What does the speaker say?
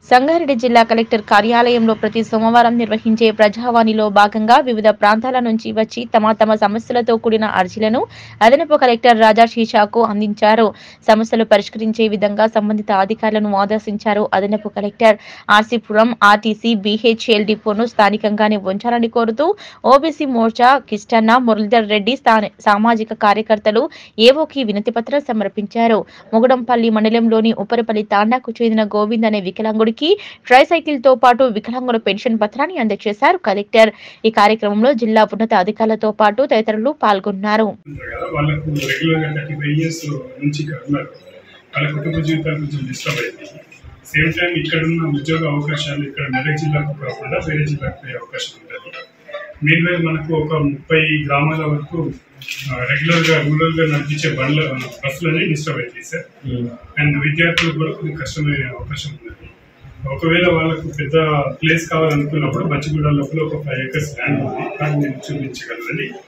సంగారెడ్డి జిల్లా కలెక్టర్ కార్యాలయంలో ప్రతి సోమవారం నిర్వహించే ప్రజావాణిలో భాగంగా వివిధ ప్రాంతాల నుంచి వచ్చి తమ తమ సమస్యలతో కూడిన అర్జీలను అదనపు కలెక్టర్ రాజా షీషాకు అందించారు సమస్యలు పరిష్కరించే విధంగా సంబంధిత అధికారులను ఆదేశించారు అదనపు కలెక్టర్ ఆర్సీపురం ఆర్టీసీ బీహెచ్ఎల్ డిపోను స్థానికంగానే ఉంచాలని కోరుతూ ఓబీసీ మోర్చా కిష్టన్న మురళీధర్ రెడ్డి స్థాని- సామాజిక కార్యకర్తలు ఏవోకి వినతి పత్రం సమర్పించారు మొగడంపల్లి మండలంలోని ఉపరిపల్లి తాండాకు చెందిన గోవింద్ అనే వికలాంగుడికి ట్రైసైకిల్ తో పాటు వికలాంగుల పెన్షన్ పత్రాన్ని అందజేశారు కలెక్టర్ ఈ కార్యక్రమంలో జిల్లా ఉన్నత అధికారులతో పాటు తదితరులు పాల్గొన్నారు ఉంటారు కదా వాళ్ళకు రెగ్యులర్గా థర్టీ ఫైవ్ ఇయర్స్ నుంచి ఇక్కడ ఉన్నారు వాళ్ళ కుటుంబ జీవితాలు కొంచెం డిస్టర్బ్ అయింది సేమ్ టైం ఇక్కడ ఉన్న ఉద్యోగ అవకాశాలు ఇక్కడ మెదక్ జిల్లాకు కాకుండా వేరే జిల్లాకు పోయే అవకాశం ఉంటుంది మెయిన్ వైపు మనకు ఒక ముప్పై గ్రామాల వరకు రెగ్యులర్గా రూరల్గా నడిపించే బండ్ల బస్సులనే డిస్టర్బ్ అవుతాయి సార్ అండ్ విద్యార్థులకు కూడా కొంచెం కష్టమయ్యే అవకాశం ఉన్నది ఒకవేళ వాళ్ళకు పెద్ద ప్లేస్ కావాలనుకున్నప్పుడు మంచిగూడ లోపల ఒక ఫైవ్ ఏకర్స్ ల్యాండ్ ఉంది దాన్ని మీరు చూపించగలరండి